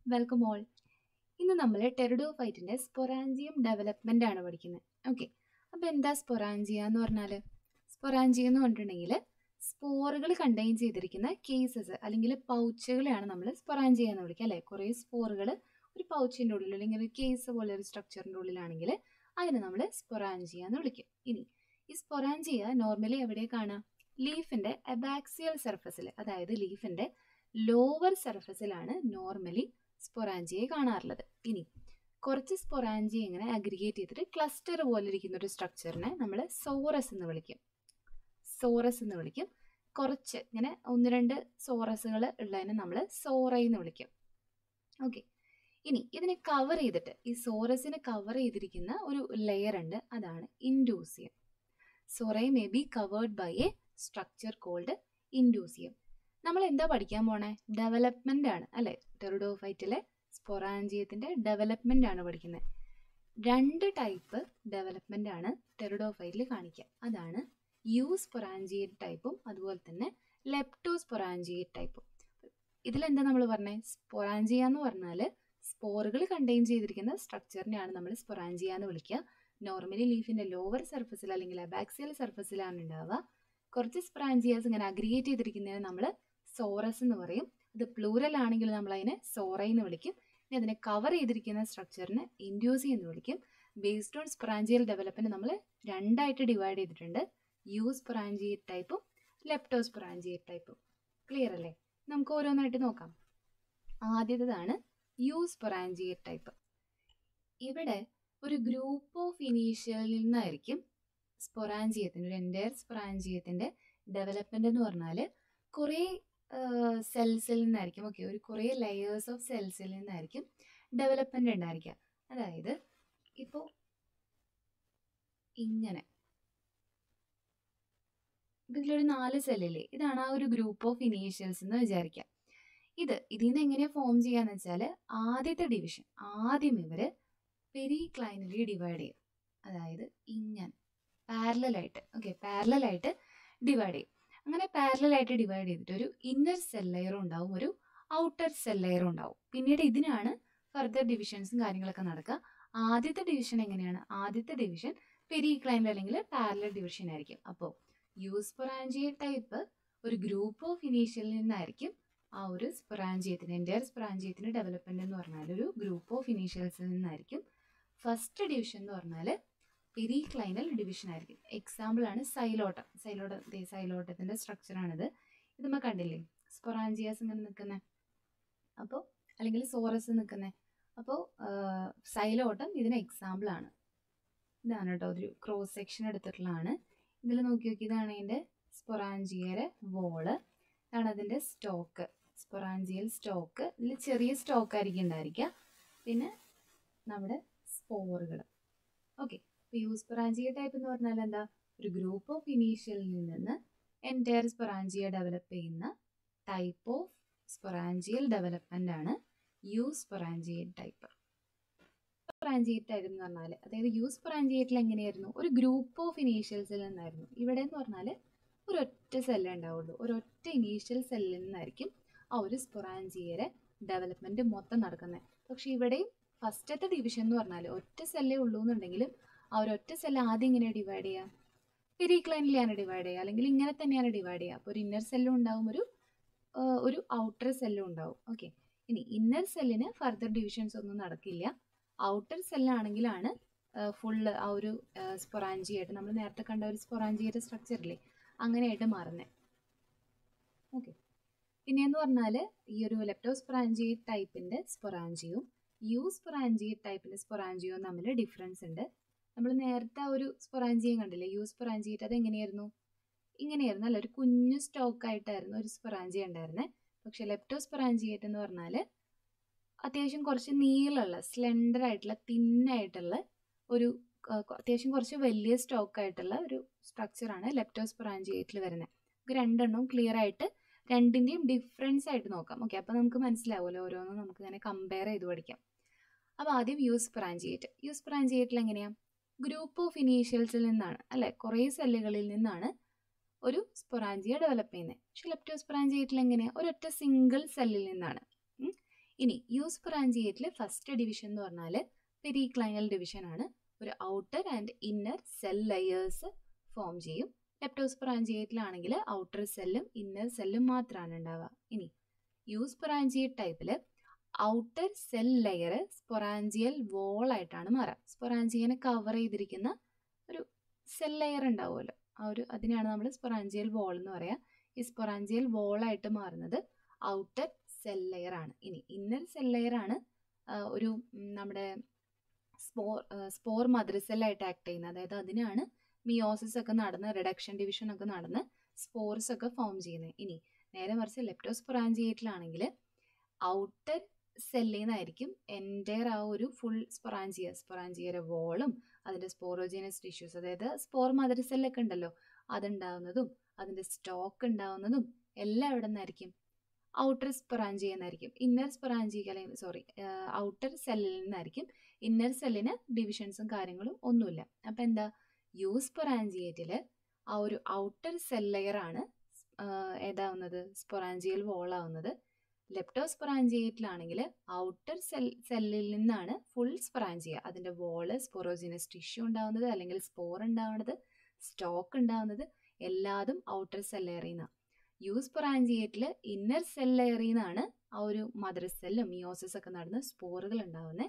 welcome all ഇന്ന് നമ്മൾ ടെറിഡോഫൈറ്റിന്റെ sporangium development ആണ് പഠിക്കുന്നത് ഓക്കെ അപ്പോൾ എന്താ സ്പൊറാഞ്ചിയ എന്ന് പറഞ്ഞാൽ സ്പൊറാഞ്ചിയ എന്ന് പറഞ്ഞിട്ടുണ്ടെങ്കിൽ സ്പോറുകൾ കണ്ടെയ്ൻ ചെയ്തിരിക്കുന്ന കേസസ് അല്ലെങ്കിൽ പൗച്ചുകളെയാണ് നമ്മൾ സ്പൊറാഞ്ചിയ എന്ന് വിളിക്കുക അല്ലേ കുറേ സ്പോറുകൾ ഒരു പൗച്ചിൻ്റെ ഉള്ളിൽ അല്ലെങ്കിൽ ഒരു കേസ് പോലെ ഒരു സ്ട്രക്ചറിൻ്റെ ഉള്ളിലാണെങ്കിൽ അതിനെ നമ്മൾ സ്പൊറാഞ്ചിയ എന്ന് വിളിക്കും ഇനി ഈ സ്പൊറാഞ്ചിയ നോർമലി എവിടെ കാണാം ലീഫിന്റെ അബാക്സിയൽ സർഫസിൽ അതായത് ലീഫിന്റെ ലോവർ സർഫസിലാണ് നോർമലി സ്പൊറാഞ്ചിയെ കാണാറുള്ളത് ഇനി കുറച്ച് സ്പൊറാഞ്ചി ഇങ്ങനെ അഗ്രിഗേറ്റ് ചെയ്തിട്ട് ക്ലസ്റ്റർ പോലെ ഇരിക്കുന്ന ഒരു സ്ട്രക്ചറിനെ നമ്മൾ സോറസ് എന്ന് വിളിക്കും സോറസ് എന്ന് വിളിക്കും കുറച്ച് ഇങ്ങനെ ഒന്ന് രണ്ട് സോറസുകൾ ഉള്ളതിനെ നമ്മൾ സോറ എന്ന് വിളിക്കും ഓക്കെ ഇനി ഇതിനെ കവർ ചെയ്തിട്ട് ഈ സോറസിനെ കവർ ചെയ്തിരിക്കുന്ന ഒരു ലെയർ ഉണ്ട് അതാണ് indusium sori may be covered by a structure called indusium നമ്മൾ എന്താ പഠിക്കാൻ പോണേ ഡെവലപ്മെന്റ് ആണ് അല്ലെ ടെറിഡോഫൈറ്റിലെ സ്പൊറാഞ്ചിയത്തിന്റെ ഡെവലപ്മെന്റ് ആണ് പഠിക്കുന്നത് രണ്ട് ടൈപ്പ് ഡെവലപ്മെന്റ് ആണ് ടെറിഡോഫൈറ്റിൽ കാണിക്കുക അതാണ് യു സ്പൊറാഞ്ചിയേറ്റ് ടൈപ്പും അതുപോലെ തന്നെ ലെപ്റ്റോസ്പൊറാഞ്ചിയേറ്റ് ടൈപ്പും ഇതിലെന്താ നമ്മൾ പറഞ്ഞത് സ്പൊറാഞ്ചിയ എന്ന് പറഞ്ഞാൽ സ്പോറുകൾ കണ്ടെയ്ൻ ചെയ്തിരിക്കുന്ന സ്ട്രക്ചറിനെയാണ് നമ്മൾ സ്പൊറാഞ്ചിയ എന്ന് വിളിക്കുക നോർമലി ലീഫിന്റെ ലോവർ സർഫസിൽ അല്ലെങ്കിൽ അബാക്സിയൽ സർഫസിലാണ് ഉണ്ടാവുക കുറച്ച് സ്പ്രാഞ്ചിയാസ് ഇങ്ങനെ അഗ്രിഗേറ്റ് ചെയ്തിരിക്കുന്നതിന് നമ്മൾ സോറസ് എന്ന് പറയും ഇത് പ്ലൂറൽ ആണെങ്കിൽ നമ്മൾ അതിനെ സോറ എന്ന് വിളിക്കും ഇനി അതിനെ കവർ ചെയ്തിരിക്കുന്ന സ്ട്രക്ചറിനെ ഇൻഡ്യൂസി എന്ന് വിളിക്കും ബേസ്ഡ് ഓൺ സ്പ്രാഞ്ചിയൽ ഡെവലപ്മെന്റ് നമ്മൾ രണ്ടായിട്ട് ഡിവൈഡ് ചെയ്തിട്ടുണ്ട് യു സ്പ്രാഞ്ചിയേറ്റ് ടൈപ്പും ലെപ്റ്റോസ്പ്രാഞ്ചിയേറ്റ് ടൈപ്പും ക്ലിയർ അല്ലേ നമുക്ക് ഓരോന്നായിട്ട് നോക്കാം ആദ്യത്തേതാണ് യു സ്പൊറാഞ്ചിയേറ്റ് ടൈപ്പ് ഇവിടെ ഒരു ഗ്രൂപ്പ് ഓഫ് ഇനീഷ്യലിൽ നിന്നായിരിക്കും സ്പൊറാഞ്ചിയത്തിൻ്റെ ഒരു എൻറ്റയർ സ്പൊറാഞ്ചിയത്തിൻ്റെ ഡെവലപ്മെൻ്റ് എന്ന് പറഞ്ഞാൽ കുറേ സെൽസിൽ നിന്നായിരിക്കും ഓക്കെ ഒരു കുറേ ലെയേഴ്സ് ഓഫ് സെൽസിൽ നിന്നായിരിക്കും ഡെവലപ്മെൻ്റ് ഉണ്ടായിരിക്കുക അതായത് ഇപ്പോൾ ഇങ്ങനെ ഇതിലൊരു നാല് സെല്ലില്ലേ ഇതാണ് ആ ഒരു ഗ്രൂപ്പ് ഓഫ് ഇനീഷ്യൽസ് എന്ന് വിചാരിക്കുക ഇത് ഇതിൽ നിന്ന് എങ്ങനെയാണ് ഫോം ചെയ്യാന്ന് വെച്ചാൽ ആദ്യത്തെ ഡിവിഷൻ ആദ്യം ഇവര് പെരിക്ലൈനലി ഡിവൈഡ് ചെയ്യും അതായത് ഇങ്ങനെ പാരലായിട്ട് ഓക്കെ പാരലായിട്ട് ഡിവൈഡ് ചെയ്യും അങ്ങനെ പാരലായിട്ട് ഡിവൈഡ് ചെയ്തിട്ട് ഒരു ഇന്നർ സെൽ ലെയറും ഉണ്ടാവും ഒരു ഔട്ടർ സെൽ ലെയറും ഉണ്ടാവും പിന്നീട് ഇതിനാണ് ഫർദർ ഡിവിഷൻസും കാര്യങ്ങളൊക്കെ നടക്കുക ആദ്യത്തെ ഡിവിഷൻ എങ്ങനെയാണ് ആദ്യത്തെ ഡിവിഷൻ പെരിക്ലൈനൽ അല്ലെങ്കിൽ പാരലൽ ഡിവിഷൻ ആയിരിക്കും അപ്പോൾ യൂസ്പൊറാഞ്ചിയ ടൈപ്പ് ഒരു ഗ്രൂപ്പ് ഓഫ് ഇനീഷ്യലിൽ നിന്നായിരിക്കും ആ ഒരു സ്പൊറാഞ്ചിയത്തിന് എൻ്റെ സ്പൊറാഞ്ചിയത്തിന് ഡെവലപ്മെന്റ് എന്ന് പറഞ്ഞാൽ ഒരു ഗ്രൂപ്പ് ഓഫ് ഇനീഷ്യൽസിൽ നിന്നായിരിക്കും ഫസ്റ്റ് ഡിവിഷൻ എന്ന് പറഞ്ഞാൽ പെരിക്ലൈനൽ ഡിവിഷൻ ആയിരിക്കും എക്സാമ്പിൾ ആണ് സൈലോട്ടം സൈലോട്ട സൈലോട്ടത്തിന്റെ സ്ട്രക്ചറാണിത് ഇത് നമ്മൾ കണ്ടില്ലേ സ്പൊറാഞ്ചിയാസ് ഇങ്ങനെ നിൽക്കുന്നത് അപ്പോൾ അല്ലെങ്കിൽ സോറസ് നിൽക്കുന്നത് അപ്പോൾ സൈലോട്ടം ഇതിന് എക്സാമ്പിൾ ആണ് ഇതാണ് കേട്ടോ ഒരു ക്രോസ് സെക്ഷൻ എടുത്തിട്ടുള്ളതാണ് ഇതിൽ നോക്കി നോക്കി ഇതാണ് ഇതിൻ്റെ സ്പൊറാഞ്ചിയയുടെ വോള് ഇതാണ് അതിൻ്റെ സ്റ്റോക്ക് സ്പൊറാഞ്ചിയൽ സ്റ്റോക്ക് ഇതിൽ ചെറിയ സ്റ്റോക്ക് ആയിരിക്കും ഉണ്ടായിരിക്കുക പിന്നെ നമ്മുടെ സ്പോറുകൾ ഓക്കെ ഇപ്പോൾ യൂസ്പൊറാഞ്ചിയ ടൈപ്പ് എന്ന് പറഞ്ഞാൽ എന്താ ഒരു ഗ്രൂപ്പ് ഓഫ് ഇനീഷ്യലിൽ നിന്ന് എൻറ്റയർ സ്പൊറാഞ്ചിയ ഡെവലപ്പ് ചെയ്യുന്ന ടൈപ്പ് ഓഫ് സ്പൊറാഞ്ചിയൽ ഡെവലപ്മെൻ്റ് ആണ് യൂസ്പൊറാഞ്ചിയേറ്റ് ടൈപ്പ് സ്പൊറാഞ്ചിയേറ്റ് ടൈപ്പ് എന്ന് പറഞ്ഞാൽ അതായത് യൂസ്പൊറാഞ്ചിയേറ്റിൽ എങ്ങനെയായിരുന്നു ഒരു ഗ്രൂപ്പ് ഓഫ് ഇനീഷ്യൽസിൽ നിന്നായിരുന്നു ഇവിടെ എന്ന് പറഞ്ഞാൽ ഒരൊറ്റ സെല്ല് ഉണ്ടാവുള്ളൂ ഒരൊറ്റ ഇനീഷ്യൽ സെല്ലിൽ നിന്നായിരിക്കും ആ ഒരു സ്പൊറാഞ്ചിയരെ ഡെവലപ്മെൻറ്റ് മൊത്തം നടക്കുന്നത് പക്ഷെ ഇവിടെയും ഫസ്റ്റത്തെ ഡിവിഷൻ എന്ന് പറഞ്ഞാൽ ഒറ്റ സെല്ലേ ഉള്ളൂ എന്നുണ്ടെങ്കിലും ആ ഒരു ഒറ്റ സെല്ല് ആദ്യം ഇങ്ങനെ ഡിവൈഡ് ചെയ്യുക പെരിക്ലൈനിലാണ് ഡിവൈഡ് ചെയ്യുക അല്ലെങ്കിൽ ഇങ്ങനെ തന്നെയാണ് ഡിവൈഡ് ചെയ്യുക അപ്പോൾ ഒരു ഇന്നർ സെല്ലും ഉണ്ടാവും ഒരു ഒരു ഔട്ടർ സെല്ലും ഉണ്ടാവും ഓക്കെ ഇനി ഇന്നർ സെല്ലിന് ഫർദർ ഡിവിഷൻസ് ഒന്നും നടക്കില്ല ഔട്ടർ സെല്ലാണെങ്കിലാണ് ഫുള്ള് ആ ഒരു സ്പൊറാഞ്ചിയായിട്ട് നമ്മൾ നേരത്തെ കണ്ട ഒരു സ്പൊറാഞ്ചിയുടെ സ്ട്രക്ചറില്ലേ അങ്ങനെയായിട്ട് മാറുന്നത് ഓക്കെ പിന്നെയെന്ന് പറഞ്ഞാൽ ഈ ഒരു ലെപ്റ്റോസ്പൊറാഞ്ചിയേറ്റ് ടൈപ്പിൻ്റെ സ്പൊറാഞ്ചിയും യു സ്പൊറാഞ്ചിയേറ്റ് ടൈപ്പിൻ്റെ സ്പൊറാഞ്ചിയും തമ്മിൽ ഡിഫറൻസ് ഉണ്ട് നമ്മൾ നേരത്തെ ആ ഒരു സ്പൊറാഞ്ചിയം കണ്ടില്ലേ യു സ്പൊറാഞ്ചിയേറ്റ് അത് എങ്ങനെയായിരുന്നു ഇങ്ങനെയായിരുന്നു അല്ല ഒരു കുഞ്ഞു സ്റ്റോക്ക് ആയിട്ടായിരുന്നു ഒരു സ്പൊറാഞ്ചിയ ഉണ്ടായിരുന്നത് പക്ഷെ ലെപ്റ്റോസ്പൊറാഞ്ചിയേറ്റ് എന്ന് പറഞ്ഞാൽ അത്യാവശ്യം കുറച്ച് നീളമുള്ള സ്ലെൻഡർ ആയിട്ടുള്ള തിന്നായിട്ടുള്ള ഒരു അത്യാവശ്യം കുറച്ച് വലിയ സ്റ്റോക്ക് ആയിട്ടുള്ള ഒരു സ്ട്രക്ചറാണ് ലെപ്റ്റോസ്പൊറാഞ്ചിയേറ്റിൽ വരുന്നത് നമുക്ക് രണ്ടെണ്ണവും ക്ലിയർ ആയിട്ട് രണ്ടിൻ്റെയും ഡിഫറൻസ് ആയിട്ട് നോക്കാം ഓക്കെ അപ്പോൾ നമുക്ക് മനസ്സിലാവുമല്ലോ ഓരോന്നും നമുക്ക് ഇങ്ങനെ കമ്പയർ ചെയ്ത് പഠിക്കാം അപ്പോൾ ആദ്യം യൂസ് പ്രാഞ്ചിയേറ്റ് യൂസ് പ്രാഞ്ചിയേറ്റിൽ എങ്ങനെയാണ് ഗ്രൂപ്പ് ഓഫ് ഇനീഷ്യൽസിൽ നിന്നാണ് അല്ലേ കുറേ സെല്ലുകളിൽ നിന്നാണ് ഒരു സ്പൊറാഞ്ചിയ ഡെവലപ്പ് ചെയ്യുന്നത് പക്ഷെ ലെപ്റ്റോസ്പൊറാഞ്ചിയേറ്റിൽ എങ്ങനെ ഒരൊറ്റ സിംഗിൾ സെല്ലിൽ നിന്നാണ് ഇനി യൂസ് ബ്രാഞ്ചിയേറ്റിൽ ഫസ്റ്റ് ഡിവിഷൻ എന്ന് പറഞ്ഞാൽ പെരിക്ലൈനൽ ഡിവിഷൻ ആണ് ഒരു outer and inner cell layers form ചെയ്യും ലെപ്റ്റോസ് ബ്രാഞ്ചിയേറ്റിലാണെങ്കിൽ ഔട്ടർ സെല്ലും ഇന്നർ സെല്ലും മാത്രമാണ് ഉണ്ടാവുക ഇനി യൂസ് ബ്രാഞ്ചിയേറ്റ് ടൈപ്പിൽ outer cell layer sporangial wall ആയിട്ടാണ് മാറുക സ്പൊറാഞ്ചിയനെ കവർ ചെയ്തിരിക്കുന്ന ഒരു സെൽ ലെയർ ഉണ്ടാവുമല്ലോ ആ ഒരു അതിനെയാണ് നമ്മൾ സ്പൊറാഞ്ചിയൽ വോൾ എന്ന് പറയുക ഈ സ്പൊറാഞ്ചിയൽ വോളായിട്ട് മാറുന്നത് ഔട്ടർ സെൽ ലെയർ ആണ് ഇനി ഇന്നർ സെൽ ലെയർ ആണ് ഒരു നമ്മുടെ സ്പോർ സ്പോർ മദർ സെല്ലായിട്ട് ആക്ട് ചെയ്യുന്നത് അതായത് അതിനാണ് മിയോസിസ് ഒക്കെ നടന്ന് റിഡക്ഷൻ ഡിവിഷൻ ഒക്കെ നടന്ന് സ്പോർസ് ഒക്കെ ഫോം ചെയ്യുന്നത് ഇനി നേരെ മറിച്ച് ലെപ്റ്റോസ്പൊറാഞ്ചിയേറ്റിലാണെങ്കിൽ ഔട്ടർ സെല്ലിൽ നിന്നായിരിക്കും എൻറ്റയർ ആ ഒരു ഫുൾ സ്പൊറാഞ്ചിയ സ്പൊറാഞ്ചിയയുടെ വോളും അതിൻ്റെ സ്പോറോജീനസ് ടിഷ്യൂസ് അതായത് സ്പോർ മദർ സെല്ലൊക്കെ ഉണ്ടല്ലോ അതുണ്ടാവുന്നതും അതിൻ്റെ സ്റ്റോക്ക് ഉണ്ടാവുന്നതും എല്ലാം എവിടെ നിന്നായിരിക്കും ഔട്ടർ സ്പൊറാഞ്ചിയ എന്നായിരിക്കും ഇന്നർ സ്പൊറാഞ്ചിയ അല്ലെങ്കിൽ സോറി ഔട്ടർ സെല്ലിൽ നിന്നായിരിക്കും ഇന്നർ സെല്ലിന് ഡിവിഷൻസും കാര്യങ്ങളും ഒന്നുമില്ല അപ്പം എന്താ യൂസ് സ്പൊറാഞ്ചിയേറ്റിൽ ആ ഒരു ഔട്ടർ സെൽ ലെയർ ആണ് ഏതാവുന്നത് സ്പൊറാഞ്ചിയൽ വോൾ ആവുന്നത് ലെപ്റ്റോസ്പൊറാഞ്ചിയേറ്റിലാണെങ്കിൽ ഔട്ടർ സെൽ സെല്ലിൽ നിന്നാണ് ഫുൾ സ്പൊറാഞ്ചിയ അതിൻ്റെ വോള് സ്പൊറോജിനസ് ടിഷ്യൂ ഉണ്ടാവുന്നത് അല്ലെങ്കിൽ സ്പോർ ഉണ്ടാവുന്നത് സ്റ്റോക്ക് ഉണ്ടാവുന്നത് എല്ലാതും ഔട്ടർ സെൽ ലെയറിൽ നിന്നാണ് യൂസ് പൊറാഞ്ചിയേറ്റിൽ ഇന്നർ സെൽ ലെയറിൽ നിന്നാണ് ആ ഒരു മദർ സെല്ലും മിയോസിസ് ഒക്കെ നടന്ന് സ്പോറുകൾ ഉണ്ടാവുന്നത്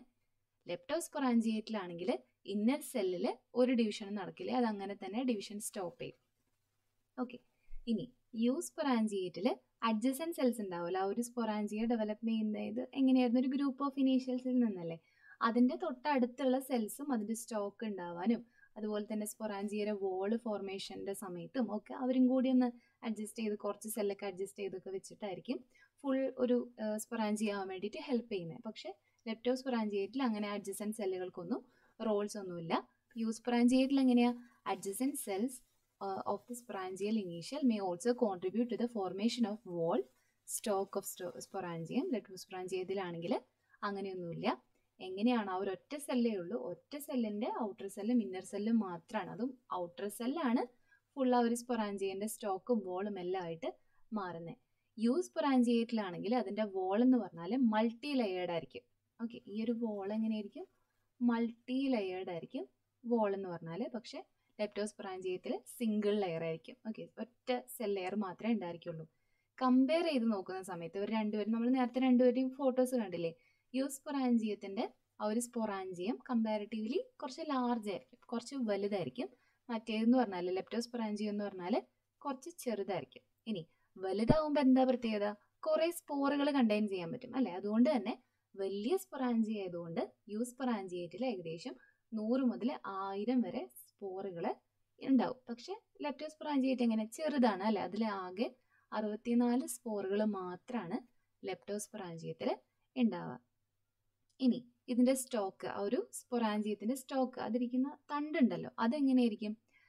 ലെപ്റ്റോസ്പൊറാഞ്ചിയേറ്റിലാണെങ്കിൽ ഇന്നർ സെല്ലിൽ ഒരു ഡിവിഷനും നടക്കില്ല അത് അങ്ങനെ തന്നെ ഡിവിഷൻ സ്റ്റോപ്പ് ചെയ്യും ഓക്കെ ഇനി യൂസ് പൊറാഞ്ചിയേറ്റിൽ അഡ്ജസൻ സെൽസ് ഉണ്ടാവില്ല ആ ഒരു സ്പൊറാഞ്ചിയ ഡെവലപ്പ് ചെയ്യുന്നത് എങ്ങനെയായിരുന്നു ഒരു ഗ്രൂപ്പ് ഓഫ് ഇനീഷ്യൽസിൽ നിന്നല്ലേ അതിൻ്റെ തൊട്ടടുത്തുള്ള സെൽസും അതിൻ്റെ സ്റ്റോക്ക് ഉണ്ടാവാനും അതുപോലെ തന്നെ സ്പൊറാഞ്ചിയയുടെ വോള് ഫോർമേഷൻ്റെ സമയത്തും ഒക്കെ അവരും കൂടി ഒന്ന് അഡ്ജസ്റ്റ് ചെയ്ത് കുറച്ച് സെല്ലൊക്കെ അഡ്ജസ്റ്റ് ചെയ്തൊക്കെ വെച്ചിട്ടായിരിക്കും ഫുൾ ഒരു സ്പൊറാഞ്ചി ആവാൻ വേണ്ടിയിട്ട് ഹെൽപ്പ് ചെയ്യുന്നത് പക്ഷേ ലെപ്റ്റോസ്പൊറാഞ്ചിയേറ്റിൽ അങ്ങനെ അഡ്ജസൻ സെല്ലുകൾക്കൊന്നും റോൾസ് ഒന്നുമില്ല യൂസ് സ്പൊറാഞ്ചിയേറ്റിൽ എങ്ങനെയാണ് adjacent cells of the sporangial initial may also contribute to the formation of wall stock of sporangium ലെപ്റ്റോസ്പൊറാഞ്ചിയത്തിലാണെങ്കിൽ അങ്ങനെയൊന്നുമില്ല എങ്ങനെയാണ് ആ ഒരു ഒറ്റ സെല്ലേ ഉള്ളൂ ഒറ്റ സെല്ലിൻ്റെ ഔട്ടർ സെല്ലും ഇന്നർ സെല്ലും മാത്രമാണ് അതും ഔട്ടർ സെല്ലാണ് ഫുൾ ആ ഒരു സ്പൊറാഞ്ചിയൻ്റെ സ്റ്റോക്കും വോളും എല്ലാം ആയിട്ട് മാറുന്നത് യൂസ് സ്പൊറാഞ്ചിയേറ്റിലാണെങ്കിൽ അതിൻ്റെ വോൾ എന്ന് പറഞ്ഞാൽ മൾട്ടി ലെയേർഡ് ആയിരിക്കും ഓക്കെ ഈ ഒരു വോൾ എങ്ങനെയായിരിക്കും മൾട്ടി ലെയേർഡ് ആയിരിക്കും വോൾ എന്ന് പറഞ്ഞാൽ പക്ഷേ ലെപ്റ്റോസ്പൊറാഞ്ചിയത്തിൽ സിംഗിൾ ലെയർ ആയിരിക്കും ഓക്കെ ഒറ്റ സെൽ ലെയർ മാത്രമേ ഉണ്ടായിരിക്കുള്ളൂ കമ്പയർ ചെയ്ത് നോക്കുന്ന സമയത്ത് ഇവർ രണ്ടുപേരും നമ്മൾ നേരത്തെ രണ്ടുപേരും ഫോട്ടോസ് കണ്ടില്ലേ യൂസ് സ്പൊറാഞ്ചിയത്തിൻ്റെ ആ ഒരു സ്പൊറാഞ്ചിയം കമ്പാരിറ്റീവ്ലി കുറച്ച് ലാർജ് ആയിരിക്കും കുറച്ച് വലുതായിരിക്കും മറ്റേതെന്ന് പറഞ്ഞാൽ ലെപ്റ്റോസ്പൊറാഞ്ചിയം എന്ന് പറഞ്ഞാൽ കുറച്ച് ചെറുതായിരിക്കും ഇനി വലുതാവുമ്പോൾ എന്താ പ്രത്യേകത കുറേ സ്പോറുകൾ കണ്ടെയ്ൻ ചെയ്യാൻ പറ്റും അല്ലേ അതുകൊണ്ട് തന്നെ വലിയ സ്പൊറാഞ്ചി ആയതുകൊണ്ട് യൂസ് സ്പൊറാഞ്ചിയേറ്റിൽ ഏകദേശം നൂറ് മുതൽ ആയിരം വരെ സ്പോറുകൾ ഉണ്ടാവും പക്ഷേ ലെപ്റ്റോസ്പൊറാഞ്ചിയേറ്റ് എങ്ങനെ ചെറുതാണ് അല്ലേ അതിൽ ആകെ അറുപത്തിനാല് സ്പോറുകൾ മാത്രമാണ് ലെപ്റ്റോസ്പൊറാഞ്ചിയത്തിൽ ഉണ്ടാവുക ഇനി ഇതിൻ്റെ സ്റ്റോക്ക് ആ ഒരു സ്പൊറാഞ്ചിയത്തിൻ്റെ സ്റ്റോക്ക് അതിരിക്കുന്ന തണ്ടുണ്ടല്ലോ അതെങ്ങനെയായിരിക്കും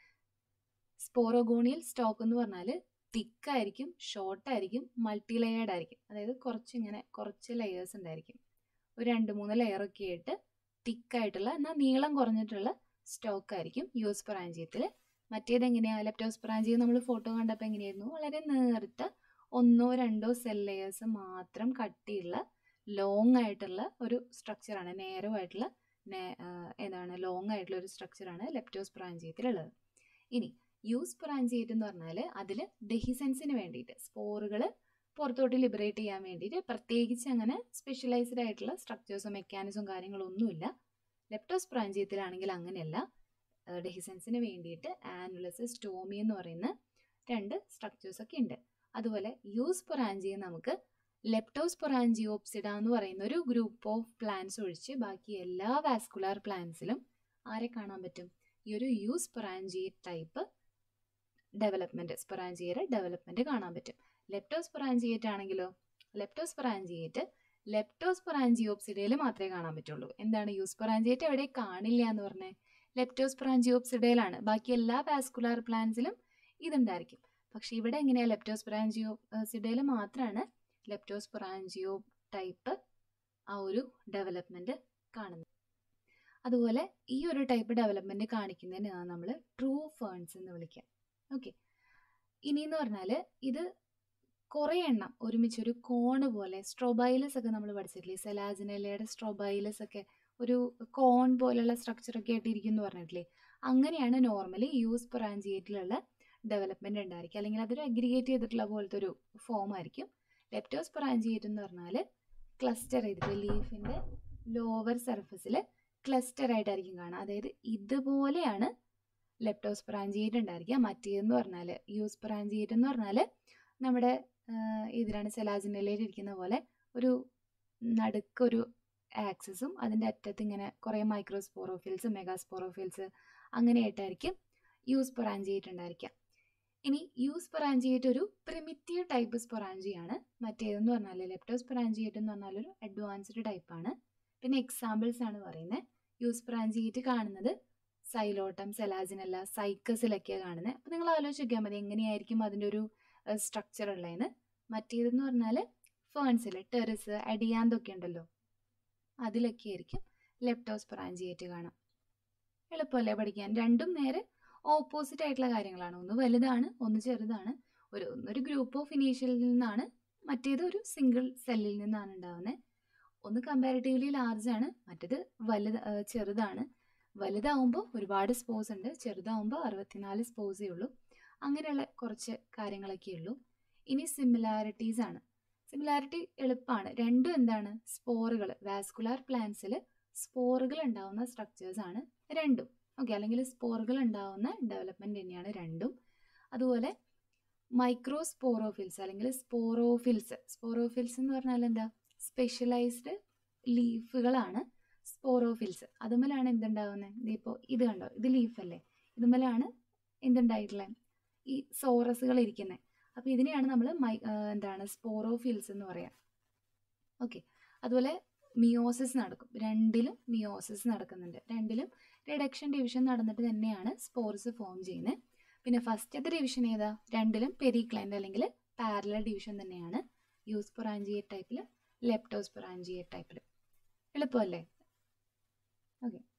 സ്പോറോഗോണിയൽ സ്റ്റോക്ക് എന്ന് പറഞ്ഞാൽ തിക്കായിരിക്കും ഷോർട്ടായിരിക്കും മൾട്ടി ലെയേർഡ് ആയിരിക്കും അതായത് കുറച്ച് ഇങ്ങനെ കുറച്ച് ലെയേഴ്സ് ഉണ്ടായിരിക്കും ഒരു രണ്ട് മൂന്ന് ലെയറൊക്കെ ആയിട്ട് തിക്കായിട്ടുള്ള എന്നാൽ നീളം കുറഞ്ഞിട്ടുള്ള സ്റ്റോക്ക് ആയിരിക്കും യൂസ് പൊറാഞ്ചിയത്തിൽ മറ്റേത് എങ്ങനെയാണ് ലെപ്റ്റോസ്പൊറാഞ്ചിയം നമ്മൾ ഫോട്ടോ കണ്ടപ്പോൾ എങ്ങനെയായിരുന്നു വളരെ നേർത്ത ഒന്നോ രണ്ടോ സെൽ ലെയേഴ്സ് മാത്രം കട്ടിയുള്ള ലോങ് ആയിട്ടുള്ള ഒരു സ്ട്രക്ചറാണ് നേരോ ആയിട്ടുള്ള ഏതാണ് ലോങ് ആയിട്ടുള്ള ഒരു സ്ട്രക്ചറാണ് ലെപ്റ്റോസ്പൊറാഞ്ചിയത്തിലുള്ളത് ഇനി യൂസ് പൊറാഞ്ചിയേറ്റ് എന്ന് പറഞ്ഞാൽ അതിൽ ഡെഹിസൻസിന് വേണ്ടിയിട്ട് സ്പോറുകൾ പുറത്തോട്ട് ലിബറേറ്റ് ചെയ്യാൻ വേണ്ടിയിട്ട് പ്രത്യേകിച്ച് അങ്ങനെ സ്പെഷ്യലൈസ്ഡ് ആയിട്ടുള്ള സ്ട്രക്ചേഴ്സും മെക്കാനിസവും കാര്യങ്ങളും ഒന്നുമില്ല ലെപ്റ്റോസ്പൊറാഞ്ചിയത്തിലാണെങ്കിൽ അങ്ങനെയല്ല ഡെഹിസൻസിന് വേണ്ടിയിട്ട് ആനുലസ് സ്റ്റോമി എന്ന് പറയുന്ന രണ്ട് സ്ട്രക്ചേഴ്സ് ഒക്കെ ഉണ്ട് അതുപോലെ യൂസ് പൊറാഞ്ചിയം നമുക്ക് ലെപ്റ്റോസ്പൊറാഞ്ചിയോപ്സിഡ എന്ന് പറയുന്ന ഒരു ഗ്രൂപ്പ് ഓഫ് പ്ലാന്റ്സ് ഒഴിച്ച് ബാക്കി എല്ലാ വാസ്കുലാർ പ്ലാന്റ്സിലും ആരെ കാണാൻ പറ്റും ഈ ഒരു യൂസ് പൊറാഞ്ചിയേറ്റ് ടൈപ്പ് ഡെവലപ്മെൻറ്റ് സ്പൊറാഞ്ചിയയുടെ ഡെവലപ്മെൻറ്റ് കാണാൻ പറ്റും ലെപ്റ്റോസ്പൊറാഞ്ചിയേറ്റ് ആണെങ്കിലോ ലെപ്റ്റോസ്പൊറാഞ്ചിയേറ്റ് ലെപ്റ്റോസ്പൊറാഞ്ചിയോപ്സിഡയിൽ മാത്രമേ കാണാൻ പറ്റുള്ളൂ എന്താണ് യൂസ്പൊറാഞ്ചിയേറ്റ് എവിടെ കാണില്ല എന്ന് പറഞ്ഞേ ലെപ്റ്റോസ്പൊറാഞ്ചിയോപ്സിഡയിലാണ് ബാക്കി എല്ലാ വാസ്കുലാർ പ്ലാന്റ്സിലും ഇതുണ്ടായിരിക്കും പക്ഷേ ഇവിടെ എങ്ങനെയാണ് ലെപ്റ്റോസ്പൊറാഞ്ചിയോസിഡയിൽ മാത്രമാണ് ലെപ്റ്റോസ്പൊറാഞ്ചിയോ ടൈപ്പ് ആ ഒരു ഡെവലപ്മെൻറ്റ് കാണുന്നത് അതുപോലെ ഈ ഒരു ടൈപ്പ് ഡെവലപ്മെൻറ്റ് കാണിക്കുന്നതിനാണ് നമ്മൾ ട്രൂ ഫേൺസ് എന്ന് വിളിക്കുക ഓക്കെ ഇനിയെന്ന് പറഞ്ഞാൽ ഇത് കുറേ എണ്ണം ഒരുമിച്ച് ഒരു കോണ് പോലെ സ്ട്രോബൈലസ് ഒക്കെ നമ്മൾ പഠിച്ചിട്ടില്ലേ സെലാജിനലയുടെ സ്ട്രോബൈലസ് ഒക്കെ ഒരു കോൺ പോലുള്ള സ്ട്രക്ചറൊക്കെ ആയിട്ട് ഇരിക്കും എന്ന് പറഞ്ഞിട്ടില്ലേ അങ്ങനെയാണ് നോർമലി യൂസ് പൊറാഞ്ചിയേറ്റിലുള്ള ഡെവലപ്മെൻറ്റ് ഉണ്ടായിരിക്കുക അല്ലെങ്കിൽ അതൊരു അഗ്രിഗേറ്റ് ചെയ്തിട്ടുള്ള പോലത്തെ ഒരു ഫോം ആയിരിക്കും ലെപ്റ്റോസ് പൊറാഞ്ചിയേറ്റ് എന്ന് പറഞ്ഞാൽ ക്ലസ്റ്റർ ചെയ്തിട്ട് ലീഫിൻ്റെ ലോവർ സർഫസിൽ ക്ലസ്റ്റർ ആയിട്ടായിരിക്കും കാണുക അതായത് ഇതുപോലെയാണ് ലെപ്റ്റോസ് പൊറാഞ്ചിയേറ്റ് ഉണ്ടായിരിക്കുക മറ്റേതെന്ന് പറഞ്ഞാൽ യൂസ് പൊറാഞ്ചിയേറ്റ് എന്ന് പറഞ്ഞാൽ നമ്മുടെ ഇതിലാണ് സെലാജിനലയിൽ ഇരിക്കുന്ന പോലെ ഒരു നടുക്കൊരു ആക്സസും അതിൻ്റെ അറ്റത്ത് ഇങ്ങനെ കുറേ മൈക്രോസ്പോറോഫിൽസ് മെഗാസ്പോറോഫിൽസ് അങ്ങനെയായിട്ടായിരിക്കും യൂസ് പൊറാഞ്ചിയേറ്റ് ഉണ്ടായിരിക്കുക ഇനി യൂസ് പൊറാഞ്ചിയേറ്റ് ഒരു പ്രിമിറ്റീവ് ടൈപ്പ് സ്പൊറാഞ്ചിയാണ് മറ്റേതെന്ന് പറഞ്ഞാൽ ലെപ്റ്റോസ് പൊറാഞ്ചിയേറ്റ് എന്ന് പറഞ്ഞാൽ ഒരു അഡ്വാൻസ്ഡ് ടൈപ്പാണ് പിന്നെ എക്സാമ്പിൾസ് ആണ് പറയുന്നത് യൂസ് പൊറാഞ്ചിയേറ്റ് കാണുന്നത് സൈലോട്ടം സെലാജിനല്ല സൈക്കസിലൊക്കെയാണ് കാണുന്നത് അപ്പോൾ നിങ്ങൾ ആലോചിച്ച് നോക്കിയാൽ മതി എങ്ങനെയായിരിക്കും അതിൻ്റെ ഒരു സ്ട്രക്ചർ ഉള്ളതെന്ന് മറ്റേതെന്ന് പറഞ്ഞാൽ ഫേൺസിൽ ടെറിസ് അഡിയാന്തൊക്കെ ഉണ്ടല്ലോ അതിലൊക്കെ ആയിരിക്കും ലെപ്റ്റോസ് പൊറാഞ്ചിയേറ്റ് കാണാം എളുപ്പമല്ലേ പഠിക്കാൻ രണ്ടും നേരെ ഓപ്പോസിറ്റ് ആയിട്ടുള്ള കാര്യങ്ങളാണ് ഒന്ന് വലുതാണ് ഒന്ന് ചെറുതാണ് ഒരു ഒന്നൊരു ഗ്രൂപ്പ് ഓഫ് ഇനീഷ്യലിൽ നിന്നാണ് മറ്റേത് ഒരു സിംഗിൾ സെല്ലിൽ നിന്നാണ് ഉണ്ടാവുന്നത് ഒന്ന് കമ്പാരിറ്റീവ്ലി ലാർജ് ആണ് മറ്റേത് വലുത് ചെറുതാണ് വലുതാവുമ്പോൾ ഒരുപാട് സ്പോസ് ഉണ്ട് ചെറുതാവുമ്പോൾ അറുപത്തിനാല് സ്പോസേ ഉള്ളൂ അങ്ങനെയുള്ള കുറച്ച് കാര്യങ്ങളൊക്കെ ഉള്ളൂ ഇനി സിമിലാരിറ്റീസ് ആണ് സിമിലാരിറ്റി എളുപ്പമാണ് രണ്ടും എന്താണ് സ്പോറുകൾ വാസ്കുലാർ പ്ലാന്റ്സിൽ സ്പോറുകൾ ഉണ്ടാവുന്ന സ്ട്രക്ചേഴ്സ് ആണ് രണ്ടും ഓക്കെ അല്ലെങ്കിൽ സ്പോറുകൾ ഉണ്ടാവുന്ന ഡെവലപ്മെൻറ്റ് തന്നെയാണ് രണ്ടും അതുപോലെ മൈക്രോസ്പോറോഫിൽസ് അല്ലെങ്കിൽ സ്പോറോഫിൽസ് സ്പോറോഫിൽസ് എന്ന് പറഞ്ഞാൽ എന്താ സ്പെഷ്യലൈസ്ഡ് ലീഫുകളാണ് സ്പോറോഫിൽസ് അതുമല്ലാണ് എന്തുണ്ടാവുന്നത് ഇപ്പോൾ ഇത് കണ്ടോ ഇത് ലീഫല്ലേ ഇതുമല്ലാണ് എന്തുണ്ടായിട്ടുള്ളത് ഈ സോറസുകൾ ഇരിക്കുന്നത് അപ്പോൾ ഇതിനെയാണ് നമ്മൾ മൈ എന്താണ് സ്പോറോഫിൽസ് എന്ന് പറയാം ഓക്കെ അതുപോലെ മിയോസിസ് നടക്കും രണ്ടിലും മിയോസിസ് നടക്കുന്നുണ്ട് രണ്ടിലും റിഡക്ഷൻ ഡിവിഷൻ നടന്നിട്ട് തന്നെയാണ് സ്പോർസ് ഫോം ചെയ്യുന്നത് പിന്നെ ഫസ്റ്റത്തെ ഡിവിഷൻ ഏതാ രണ്ടിലും പെരിക്ലൈൻഡ് അല്ലെങ്കിൽ പാരലൽ ഡിവിഷൻ തന്നെയാണ് യൂസ് പൊറാഞ്ചിയേറ്റ് ടൈപ്പിൽ ലെപ്റ്റോസ് പൊറാഞ്ചിയേറ്റ് ടൈപ്പിൽ എളുപ്പമല്ലേ ഓക്കെ